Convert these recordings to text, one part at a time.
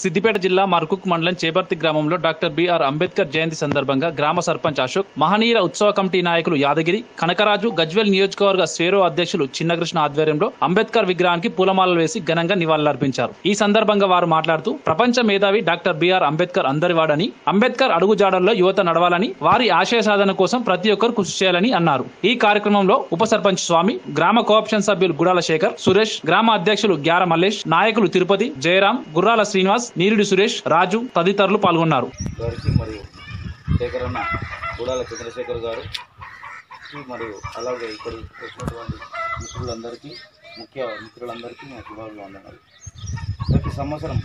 సిద్దిపేట జిల్లా మర్కుక్ మండలం చేపర్తి గ్రామంలో డాక్టర్ బిఆర్ అంబేద్కర్ జయంతి సందర్భంగా గ్రామ సర్పంచ్ అశోక్ మహనీయుల ఉత్సవ కమిటీ నాయకులు యాదగిరి కనకరాజు గజ్వెల్ నియోజకవర్గ స్వేరో అధ్యక్షులు చిన్నకృష్ణ ఆధ్వర్యంలో అంబేద్కర్ విగ్రహానికి పూలమాలలు వేసి ఘనంగా నివాళులర్పించారు ఈ సందర్భంగా వారు మాట్లాడుతూ ప్రపంచ మేధావి డాక్టర్ బిఆర్ అంబేద్కర్ అందరివాడని అంబేద్కర్ అడుగుజాడల్లో యువత నడవాలని వారి ఆశయ సాధన కోసం ప్రతి ఒక్కరు కృషి చేయాలని అన్నారు ఈ కార్యక్రమంలో ఉప సర్పంచ్ స్వామి గ్రామ కోఆప్షన్ సభ్యులు గుడాల శేఖర్ సురేష్ గ్రామ అధ్యక్షులు గ్యార మల్లేష్ నాయకులు తిరుపతి జయరాం గుర్రాల శ్రీనివాస్ నీరుడి సురేష్ రాజు తదితరులు పాల్గొన్నారు గారికి మరియు శేఖరన్న గుడాల చంద్రశేఖర్ గారు మరియు అలాగే ఇక్కడ వచ్చినటువంటి మిత్రులందరికీ ముఖ్య మిత్రులందరికీ మా శుభాలు వందనాలు ప్రతి సంవత్సరం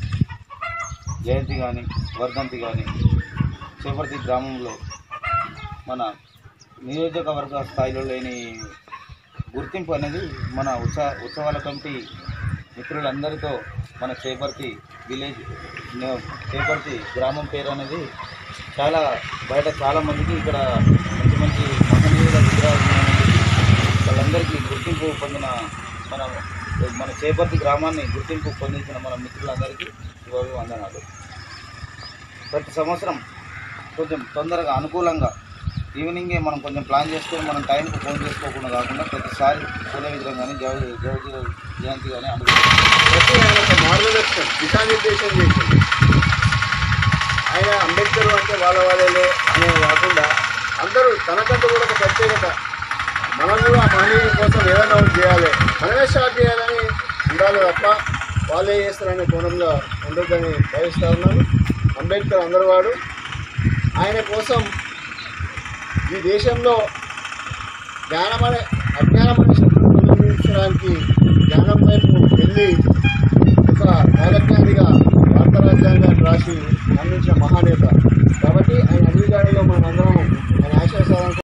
జయంతి కానీ వర్ధంతి కానీ చేపర్తి గ్రామంలో మన నియోజకవర్గ స్థాయిలో లేని గుర్తింపు అనేది మన ఉత్సవ ఉత్సవాల కమిటీ మిత్రులందరితో మన చేపర్తి విలేజ్ నే- చేపర్తి గ్రామం పేరు అనేది చాలా బయట చాలా మందికి ఇక్కడ మంచి మంచి మహనీయుల విగ్రహాలు ఉన్నాయని వాళ్ళందరికీ గుర్తింపు పొందిన మన మన చేపర్తి గ్రామాన్ని గుర్తింపు పొందించిన మన మిత్రులందరికీ ఇవాళ వందనాలు ప్రతి సంవత్సరం కొంచెం తొందరగా అనుకూలంగా ఈవినింగే మనం కొంచెం ప్లాన్ చేసుకొని మనం టైంకి ఫోన్ చేసుకోకుండా కాకుండా ప్రతిసారి పూల విగ్రహం కానీ జవ జవ జయంతి కానీ అనుకుంటాం ప్రతి ఆయన ఒక మార్గదర్శనం దిశానిర్దేశం చేసింది ఆయన అంబేద్కర్ అంటే వాళ్ళ వాళ్ళే అనే కాకుండా అందరూ తనకంటూ కూడా ఒక ప్రత్యేకత మనం కూడా ఆ మహనీయుల కోసం ఏదైనా ఒకటి చేయాలి మనమే స్టార్ట్ చేయాలని ఉండాలి తప్ప వాళ్ళే చేస్తారనే కోణంలో ఉండొద్దని భావిస్తూ ఉన్నాను అంబేద్కర్ అందరు వాడు ఆయన కోసం ఈ దేశంలో జ్ఞానమనే అజ్ఞానమనే శక్తులను తొలగించడానికి జ్ఞానం వైపు వెళ్ళి ఒక కాలజ్ఞానిగా భారత రాజ్యాంగాన్ని రాసి అందించిన మహానేత కాబట్టి ఆయన అన్ని మనం అందరం ఆయన ఆశయ సాధన